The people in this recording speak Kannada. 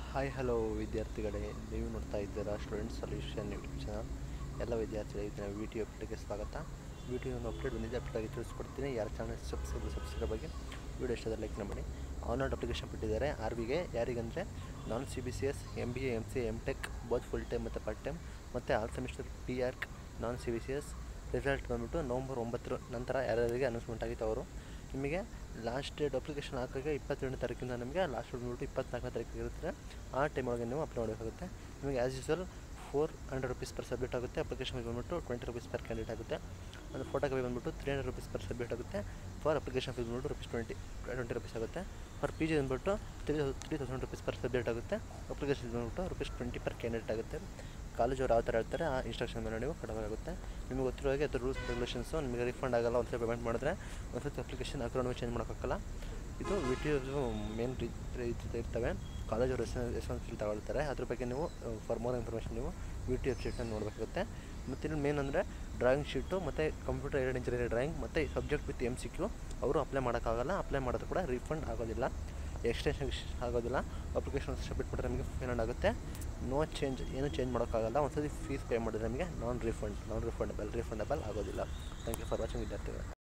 ಹಾಯ್ ಹಲೋ ವಿದ್ಯಾರ್ಥಿಗಳೇ ನೀವು ನೋಡ್ತಾ ಇದ್ದೀರಾ ಸ್ಟೂಡೆಂಟ್ ಸೊಲ್ಯೂಷನ್ ಯೂಟ್ಯೂಬ್ ಚಾನಲ್ ಎಲ್ಲ ವಿದ್ಯಾರ್ಥಿಗಳಿಗೆ ವಿ ಟಿ ಅಪ್ಡೇಟ್ಗೆ ಸ್ವಾಗತ ವಿಡಿಯೋ ಒಂದು ಅಪ್ಡೇಟ್ ಬಂದಿದೆ ಅಪ್ಡೇಟ್ ಆಗಿ ತಿಳಿಸ್ಕೊಡ್ತೀನಿ ಯಾರ ಚಾನಲ್ ಸಬ್ಸ್ಕ್ರೈಬ್ ಸಬ್ಸ್ಕ್ರೈಬ್ ಆಗಿ ವಿಡಿಯೋ ಇಷ್ಟದ ಲೈಕ್ ಮಾಡಿ ಆನ್ಲೈನ್ ಅಪ್ಲಿಕೇಶನ್ ಬಿಟ್ಟಿದ್ದಾರೆ ಆರ್ ಬಿಗೆ ಯಾರಿಗಂದರೆ non C B C S M B A M C M tech both full time ಮತ್ತು ಪಾರ್ಟ್ ಟೈಮ್ ಮತ್ತು all semester P arch non C B C S result ಬಂದುಬಿಟ್ಟು ನವಂಬರ್ ಒಂಬತ್ತರ ನಂತರ ಯಾರ್ಯಾರಿಗೆ ಅನೌನ್ಸ್ಮೆಂಟ್ ಆಗಿತ್ತು ಅವರು ನಿಮಗೆ ಲಾಸ್ಟ್ ಡೇಟ್ ಅಪ್ಲಿಕೇಶನ್ ಹಾಕೋಕ್ಕೆ ಇಪ್ಪತ್ತೆರಡನೇ ತಾರೀಕಿಂದ ನಿಮಗೆ ಲಾಸ್ಟ್ ಬಂದ್ಬಿಟ್ಟು ಇಪ್ಪತ್ನಾಲ್ಕನೇ ತಾರೀಕಿಗೆ ಇರುತ್ತೆ ಆ ಟೈಮ್ ಒಳಗೆ ನೀವು ಅಪ್ಲೈ ಮಾಡಬೇಕಾಗುತ್ತೆ ನಿಮಗೆ as usual four hundred rupees per subject ಆಗುತ್ತೆ ಅಪ್ಲಿಕೇಶನ್ ಫೀಸ್ ಬಂದ್ಬಿಟ್ಟು ಟ್ವೆಂಟಿ ರುಪೀಸ್ ಪರ್ ಕ್ಯಾಂಡಿಡೇಟ್ ಆಗುತ್ತೆ ಒಂದು ಫೋಟೋ ಕಾಪಿ ಬಂದ್ಬಿಟ್ಟು three hundred rupees per subject ಆಗುತ್ತೆ ಫಾರ್ ಅಪ್ಲಿಕೇಶನ್ ಫೀಸ್ ಬಂದ್ಬಿಟ್ಟು ರುಪೀಸ್ ಟ್ವೆಂಟಿ ಟ್ವೆಂಟಿ ರುಪೀಸ್ ಆಗುತ್ತೆ ಫಾರ್ ಪಿ ಜಿ ಬಂದ್ಬಿಟ್ಟು three three thousand rupees per subject ಆಗುತ್ತೆ ಅಪ್ಲಿಕೇಶನ್ ಫೀಸ್ ಬಂದ್ಬಿಟ್ಟು ರುಪೀಸ್ ಟ್ವೆಂಟಿ ಪರ್ ಕ್ಯಾಂಡಿಡೇಟ್ ಆಗುತ್ತೆ ಕಾಲೇಜವ್ರು ಯಾವ ಥರ ಹೇಳ್ತಾರೆ ಆ ಇನ್ಸ್ಟ್ರಕ್ಷನ್ ಮೇಲೆ ನೀವು ಕೊಡಬೇಕಾಗುತ್ತೆ ನಿಮಗೆ ಗೊತ್ತಿರೋ ಹಾಗೆ ಅದು ರೂಲ್ಸ್ ರೆಗ್ಯುಲೇಷನ್ಸು ನಿಮಗೆ ರಿಫಂಡ್ ಆಗಲ್ಲ ಒಂದು ಸಲ ಪೇಮೆಂಟ್ ಮಾಡಿದ್ರೆ ಒಂದು ಸತಿ ಅಪ್ಲಿಕೇಶನ್ ಹಾಕಿರೋ ಚೇಂಜ್ ಮಾಡೋಕ್ಕಾಗಲ್ಲ ಇದು ವಿ ಟಿ ಮೇನ್ ಇರ್ತವೆ ಕಾಲೇಜವ್ರು ರೆಸ್ಪಾನ್ಸಿಬಿಲಿಟಿ ತಗೊಳ್ತಾರೆ ಅದ್ರ ಬಗ್ಗೆ ನೀವು ಫಾರ್ ಮೋರ್ ಇನ್ಫಾರ್ಮೇಷನ್ ನೀವು ವಿ ಟಿ ವೆಬ್ಸೈಟನ್ನು ನೋಡಬೇಕಾಗುತ್ತೆ ಮತ್ತು ಇಲ್ಲಿ ಮೇನ್ ಅಂದರೆ ಡ್ರಾಯಿಂಗ್ ಶೀಟು ಮತ್ತು ಕಂಪ್ಯೂಟರ್ ಏಡೆಡ್ ಇಂಜಿನಿಯರಿಂಗ್ ಡ್ರಾಯಿಂಗ್ ಮತ್ತು subject with M C Q ಅವರು ಅಪ್ಲೈ ಮಾಡೋಕ್ಕಾಗಲ್ಲ ಅಪ್ಲೈ ಮಾಡೋದು ಕೂಡ ರಿಫಂಡ್ ಆಗೋದಿಲ್ಲ ಎಕ್ಸ್ಟೆನ್ಷನ್ ಆಗೋದಿಲ್ಲ ಅಪ್ಲಿಕೇಶನ್ ಸಬ್ಮಿಟ್ ಮಾಡಿದ್ರೆ ನಮಗೆ ಪೇಮೆಂಟ್ ಆಗುತ್ತೆ ನೋ ಚೇಂಜ್ ಏನು ಚೇಂಜ್ ಮಾಡೋಕ್ಕಾಗಲ್ಲ ಒಂದು ಸತಿ ಫೀಸ್ ಪೇ ಮಾಡಿದ್ರೆ ನಮಗೆ non refund non refundable refundable ಆಗೋದಿಲ್ಲ ಥ್ಯಾಂಕ್ ಯು ಫಾರ್ ವಾಚಿಂಗ್ ವಿದ್ಯಾರ್ಥಿಗಳು